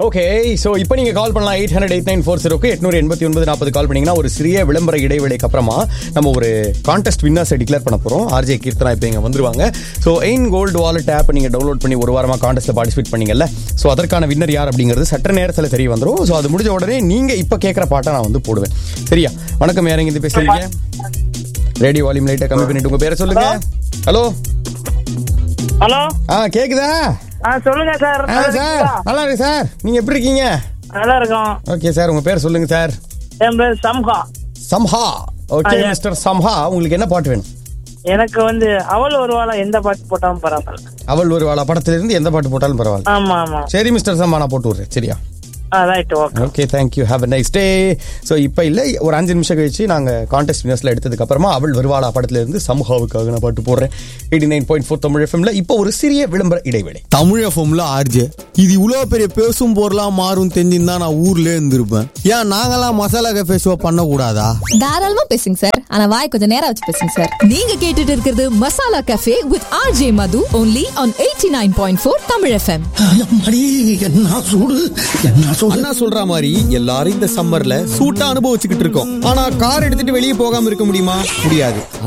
Okay so இப்போ நீங்க call பண்ணலாம் eight hundred eight nine four ஜீரோக்கு எட்நூறு எண்பத்தி ஒன்பது நாற்பது கால் பண்ணீங்கன்னா ஒரு சிறிய விளம்பர இடைவேளைக்கு அப்புறமா நம்ம ஒரு கான்டெஸ்ட் வின்னர்ஸை டிக்ளேர் பண்ண போறோம் ஆர்ஜே கீர்த்தனா இப்போ இங்க வந்துருவாங்க so Ein gold wallet app நீங்க டவுன்லோட் பண்ணி ஒரு வாரமா கான்டெஸ்ட்ல பார்ட்டிசிபேட் பண்ணீங்கல்ல ஸோ அதற்கான வின்னர் யார் அப்படிங்கிறது சட்ட நேரத்தில் தெரிய வந்துரும் ஸோ அது முடிஞ்ச உடனே நீங்க இப்போ கேட்குற பாட்டை நான் வந்து போடுவேன் சரியா வணக்கம் யாருங்க இது பேசுறீங்க ரேடியோ வால்யூம் லைட்டை கம்மி பண்ணிட்டு உங்க பேரை சொல்லுங்க ஹலோ ஹலோ ஆ கேக்குதா ஆ சொல்லுங்க சார் ஆ சார் நல்லா இருக்கு சார் நீங்க எப்படி இருக்கீங்க நல்லா இருக்கோம் ஓகே சார் உங்க பேர் சொல்லுங்க சார் என் பேர் சம்ஹா சம்ஹா ஓகே ஆ, yeah. மிஸ்டர் சம்ஹா உங்களுக்கு என்ன பாட்டு வேணும் எனக்கு வந்து அவள் ஒருவாள எந்த பாட்டு போட்டாலும் பரவாயில்ல அவள் ஒரு வாழ படத்துல இருந்து எந்த பாட்டு போட்டாலும் பரவாயில்ல ஆமா ஆமா சரி மிஸ்டர் சம்ஹா நான் போட்டு விடுறேன் சரியா ஆ right okay okay thank you have a nice day so இப்போ இல்லை ஒரு அஞ்சு நிமிஷம் கழிச்சு நாங்கள் கான்டெஸ்ட் வினர்ஸில் எடுத்ததுக்கு அப்புறமா அவள் வருவாளா படத்துல இருந்து சமூகாவுக்காக நான் பாட்டு போடுறேன் eighty nine point four Tamil எஃப்எம்ல இப்போ ஒரு சிறிய விளம்பர இடைவேளை தமிழ் எஃப்எம்ல ஆர்ஜே இது இவ்வளவு பெரிய பேசும் பொருளா மாறும் தெரிஞ்சிருந்தா நான் ஊர்ல இருந்திருப்பேன் ஏன் நாங்கெல்லாம் மசாலா கஃபே ஷோ பண்ணக்கூடாதா தாராளமா பேசுங்க சார் ஆனா வாய் கொஞ்சம் நேரம் வச்சு பேசுங்க சார் நீங்க கேட்டுட்டு இருக்கிறது masala cafe with RJ Madhu only on 89.4 Tamil FM அம்மாடி, என்ன சூடு என்ன சூடு அண்ணா சொல்ற மாதிரி எல்லாரும் இந்த சம்மர்ல சூட்டா அனுபவிச்சுக்கிட்டு இருக்கோம் ஆனா கார் எடுத்துட்டு வெளியே போகாம இருக்க முடியுமா முடியாது